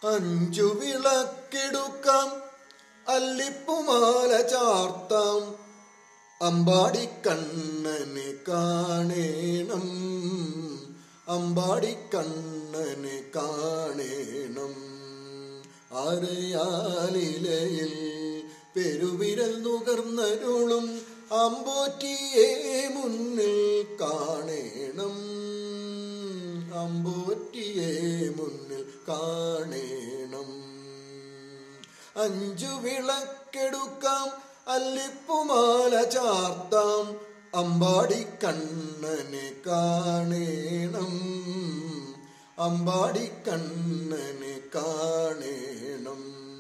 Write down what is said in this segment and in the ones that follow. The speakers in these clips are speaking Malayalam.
അഞ്ചു വിളക്കെടുക്കാം അല്ലിപ്പുമാല ചാർത്താം അമ്പാടിക്കണ്ണനെ കാണേണം അമ്പാടിക്കണ്ണനെ കാണേണം അരയാലിലയിൽ പെരുവിരൽ നുകർന്നരുളും അമ്പോറ്റിയെ മുന്നിൽ കാണേണം അമ്പോറ്റിയെ മുന്നിൽ കാണേണം അഞ്ചു വിളക്കെടുക്കാം അല്ലിപ്പുമാല ചാർത്താം അമ്പാടി കണ്ണനെ കാണേണം അമ്പാടി കണ്ണനെ കാണേണം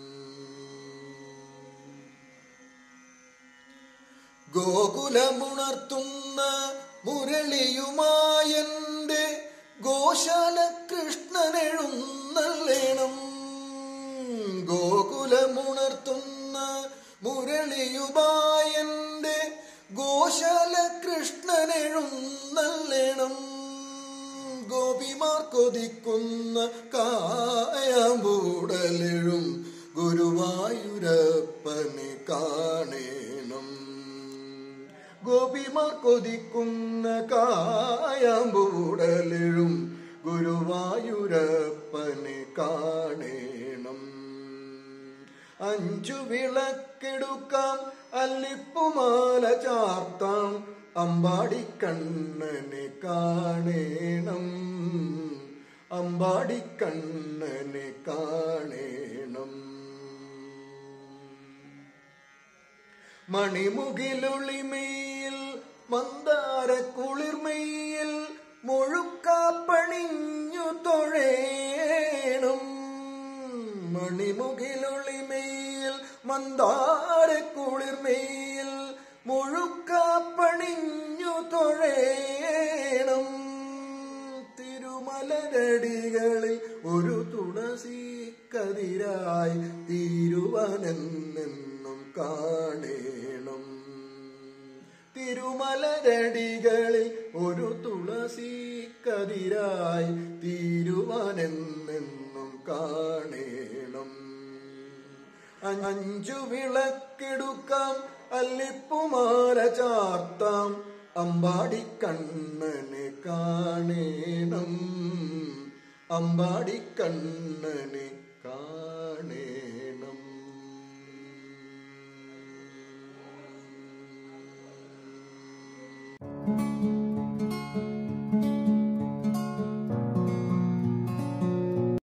ഗോകുലമുണർത്തുന്ന മുരളിയുമായന്റെ ഗോശാല കൃഷ്ണനെഴുന്നള്ളേണം ഗോകുലമുണർത്തുന്ന മുരളിയുമായന്റെ ഗോശാല കൃഷ്ണനെഴുന്നള്ളേണം ഗോപിമാർ കൊതിക്കുന്ന കായാമ്പൂടലെഴും ഗുരുവായൂരപ്പനെ കാണേണം ഗോപിമാർ കൊതിക്കുന്ന കായാമ്പൂടലെഴും ഗുരുവായൂരപ്പനെ കാണേണം അഞ്ചു വിളക്കെടുക്കാം അല്ലിപ്പുമാല ചാർത്താം അമ്പാടിക്കണ്ണനെ കാണേണം അമ്പാടിക്കണ്ണനെ കാണേണം മണിമുകിലൊളിമയിൽ മന്ദാര കുളിർമയിൽ മുഴുക്കാപ്പണിഞ്ഞു തൊഴേണം മണിമുകിലൊളിമയിൽ മന്ദാര കുളിർമയിൽ മുഴുക്കാപ്പണിഞ്ഞു തൊഴേണം തിരുമലരടികളിൽ ഒരു തുളസി കതിരായി തീരുവനെന്നും കാണേണം തിരുമലരടികളിൽ ഒരു തുളസി കതിരായി തീരുവനെന്നും കാണേണം അഞ്ചു വിളക്കെടുക്കാം അല്ലിപ്പുമാല ചാർത്താം അമ്പാടിക്കണ്ണനെ കാണേണം അമ്പാടിക്കണ്ണനെ കാണ